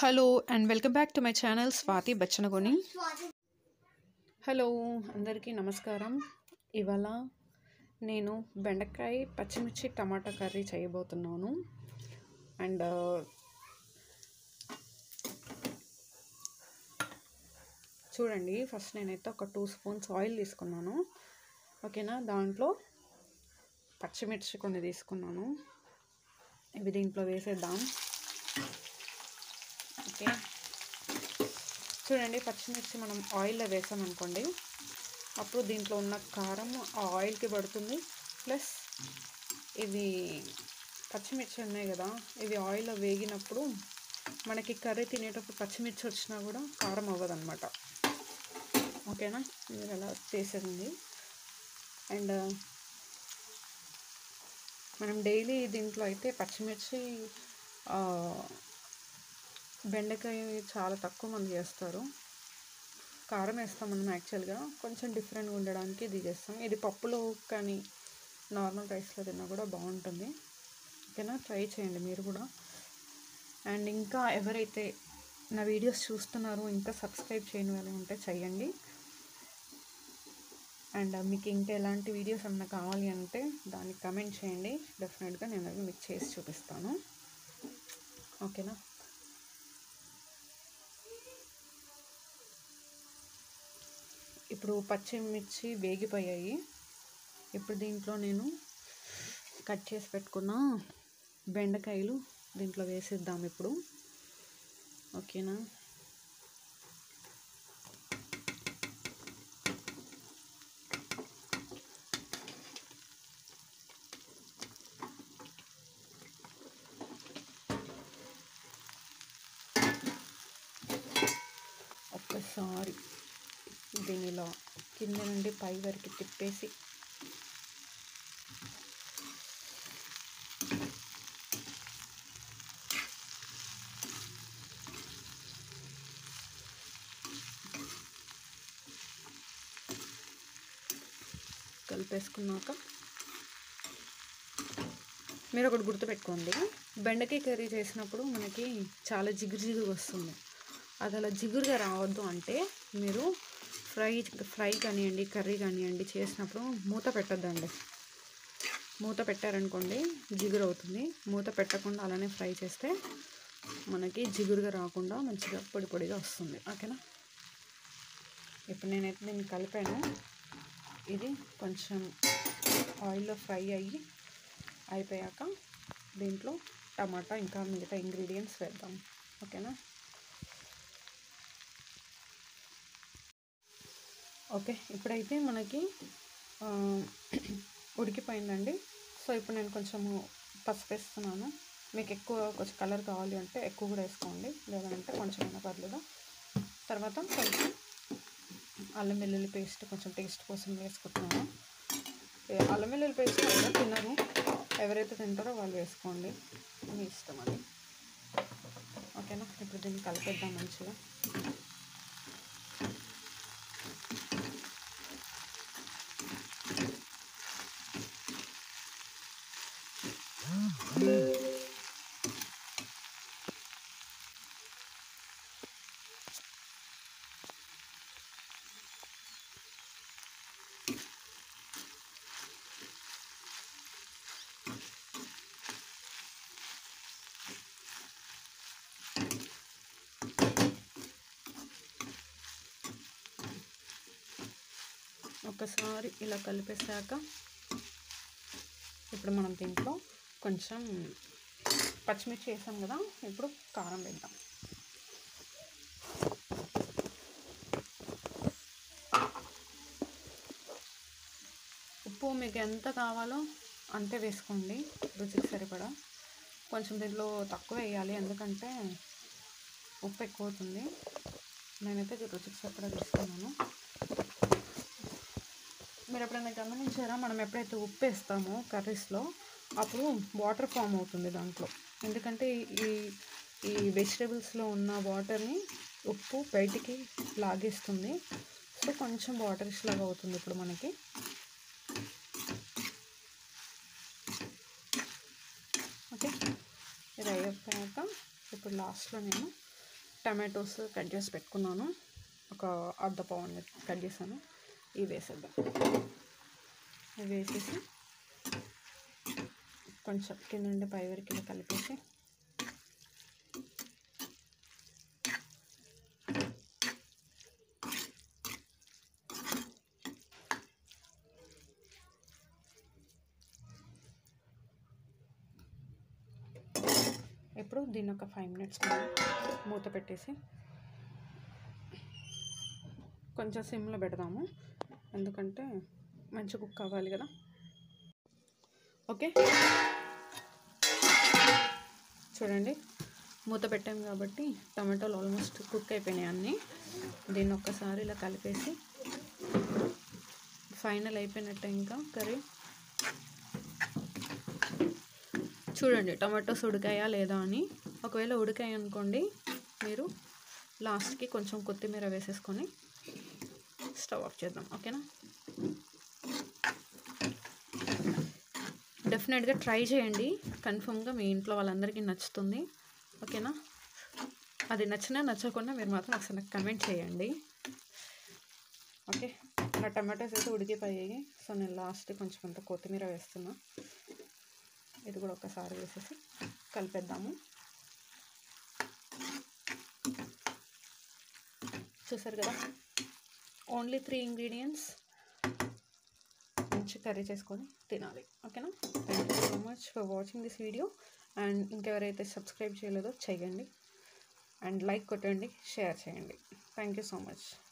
hello and welcome back to my channel Swathi Bachanagoni hello అందరికీ నమస్కారం ఇవాళ నేను బెండకాయ పచ్చిమిర్చి టమాటా కర్రీ చేయబోతున్నాను అండ్ చూడండి ఫస్ట్ నేనైతే ఒక టూ స్పూన్స్ ఆయిల్ తీసుకున్నాను ఓకేనా దాంట్లో పచ్చిమిర్చి కొన్ని తీసుకున్నాను ఇవి దీంట్లో వేసేద్దాం ఓకే చూడండి పచ్చిమిర్చి మనం ఆయిల్లో వేసామనుకోండి అప్పుడు దీంట్లో ఉన్న కారం ఆ ఆయిల్కి పడుతుంది ప్లస్ ఇవి పచ్చిమిర్చి ఉన్నాయి కదా ఇవి ఆయిల్లో వేగినప్పుడు మనకి కర్రీ తినేటప్పుడు పచ్చిమిర్చి వచ్చినా కూడా కారం అవ్వదు అనమాట ఓకేనా మీరు అలా చేసేది అండ్ మనం డైలీ దీంట్లో అయితే పచ్చిమిర్చి బెండకాయ చాలా తక్కువ మంది చేస్తారు కారం వేస్తాం మనం యాక్చువల్గా కొంచెం డిఫరెంట్గా ఉండడానికి ఇది చేస్తాం ఇది పప్పులో కానీ నార్మల్ రైస్లో తిన్నా కూడా బాగుంటుంది ఓకేనా ట్రై చేయండి మీరు కూడా అండ్ ఇంకా ఎవరైతే నా వీడియోస్ చూస్తున్నారో ఇంకా సబ్స్క్రైబ్ చేయని వాళ్ళు ఉంటే చెయ్యండి అండ్ మీకు ఇంకా ఎలాంటి వీడియోస్ ఏమైనా కావాలి అంటే దానికి కమెంట్ చేయండి డెఫినెట్గా నేను అవి మీకు చేసి చూపిస్తాను ఓకేనా ఇప్పుడు పచ్చిమిర్చి వేగిపోయాయి ఇప్పుడు దీంట్లో నేను కట్ చేసి పెట్టుకున్న బెండకాయలు దీంట్లో వేసేద్దాం ఇప్పుడు ఓకేనా ఒక్కసారి దీనిలో కింద నుండి పై వరకు తిప్పేసి కలిపేసుకున్నాక మీరు ఒకటి గుర్తుపెట్టుకోండి బెండకాయ కర్రీ చేసినప్పుడు మనకి చాలా జిగురు జిగురు వస్తుంది అది అలా జిగురుగా రావద్దు అంటే మీరు ఫ్రై ఫ్రై కానివ్వండి కర్రీ కానివ్వండి చేసినప్పుడు మూత పెట్టద్దండి మూత పెట్టారనుకోండి జిగురు అవుతుంది మూత పెట్టకుండా అలానే ఫ్రై చేస్తే మనకి జిగురుగా రాకుండా మంచిగా పొడి పొడిగా వస్తుంది ఓకేనా ఇప్పుడు నేనైతే దీన్ని కలిపాను ఇది కొంచెం ఆయిల్లో ఫ్రై అయ్యి అయిపోయాక దీంట్లో టమాటా ఇంకా మిగతా ఇంగ్రీడియంట్స్ వేద్దాం ఓకేనా ఓకే ఇప్పుడైతే మనకి ఉడికిపోయిందండి సో ఇప్పుడు నేను కొంచెము పసుపు వేస్తున్నాను మీకు ఎక్కువ కొంచెం కలర్ కావాలి అంటే ఎక్కువ కూడా వేసుకోండి లేదంటే కొంచెం అయినా పర్లేదు తర్వాత కొంచెం అల్లం వెల్లుల్లి పేస్ట్ కొంచెం టేస్ట్ కోసం వేసుకుంటున్నాను అల్లం వెల్లుల్లి పేస్ట్ ఎవరో తినరు ఎవరైతే తింటారో వాళ్ళు వేసుకోండి మీ ఇష్టం అది ఓకేనా ఇప్పుడు దీన్ని కలిపేద్దాం మంచిగా ఒకసారి ఇలా కలిపేసాక ఇప్పుడు మనం దీంట్లో కొంచెం పచ్చిమిర్చి వేసాం కదా ఇప్పుడు కారం వేద్దాం ఉప్పు మీకు ఎంత కావాలో అంతే వేసుకోండి రుచికి సరిపడా కొంచెం దీంట్లో తక్కువ వేయాలి ఎందుకంటే ఉప్పు ఎక్కువ అవుతుంది నేనైతే రుచికి సరిపడా తీసుకున్నాను మీరు ఎప్పుడైనా గమనించారా మనం ఎప్పుడైతే ఉప్పు వేస్తామో కర్రీస్లో అప్పుడు వాటర్ ఫామ్ అవుతుంది దాంట్లో ఎందుకంటే ఈ ఈ వెజిటేబుల్స్లో ఉన్న వాటర్ని ఉప్పు బయటికి లాగేస్తుంది సో కొంచెం వాటరిష్ లాగా అవుతుంది ఇప్పుడు మనకి ఓకే ఇది అయిపోయాక ఇప్పుడు లాస్ట్లో నేను టమాటోస్ కట్ చేసి పెట్టుకున్నాను ఒక అర్ధ పౌండ్ కట్ చేశాను ఇవి వేసేద్దాం ఇవి వేసేసి కొంచెం కింద నుండి పై వరకు ఇలా కలిపేసి ఇప్పుడు దీన్ని ఒక ఫైవ్ మినిట్స్ మూత పెట్టేసి కొంచెం సిమ్లో పెడదాము ఎందుకంటే మంచి కుక్ అవ్వాలి కదా ఓకే చూడండి మూత పెట్టాం కాబట్టి టమాటోలు ఆల్మోస్ట్ కుక్ అయిపోయినాయి అన్నీ దీన్ని ఒక్కసారి ఇలా కలిపేసి ఫైనల్ అయిపోయినట్టే ఇంకా కర్రీ చూడండి టమాటోస్ ఉడికాయా లేదా అని ఒకవేళ ఉడికాయి అనుకోండి మీరు లాస్ట్కి కొంచెం కొత్తిమీర వేసేసుకొని స్టవ్ ఆఫ్ చేద్దాం ఓకేనా డెఫినెట్గా ట్రై చేయండి కన్ఫర్మ్గా మీ ఇంట్లో వాళ్ళందరికీ నచ్చుతుంది ఓకేనా అది నచ్చినా నచ్చకుండా మీరు మాత్రం ఒకసారి నాకు కమెంట్ చేయండి ఓకే నా టమాటోస్ అయితే ఉడికిపోయాయి సో నేను లాస్ట్ కొంచెం అంత కొత్తిమీర వేస్తున్నా ఇది కూడా ఒకసారి వేసేసి కలిపేద్దాము చూసారు కదా ఓన్లీ త్రీ ఇంగ్రీడియంట్స్ మంచి కర్రీ చేసుకొని తినాలి ఓకేనా thank you so much for watching this video and ఇంకెవరైతే సబ్స్క్రైబ్ చేయలేదో చేయండి అండ్ లైక్ కొట్టండి షేర్ చేయండి థ్యాంక్ యూ సో మచ్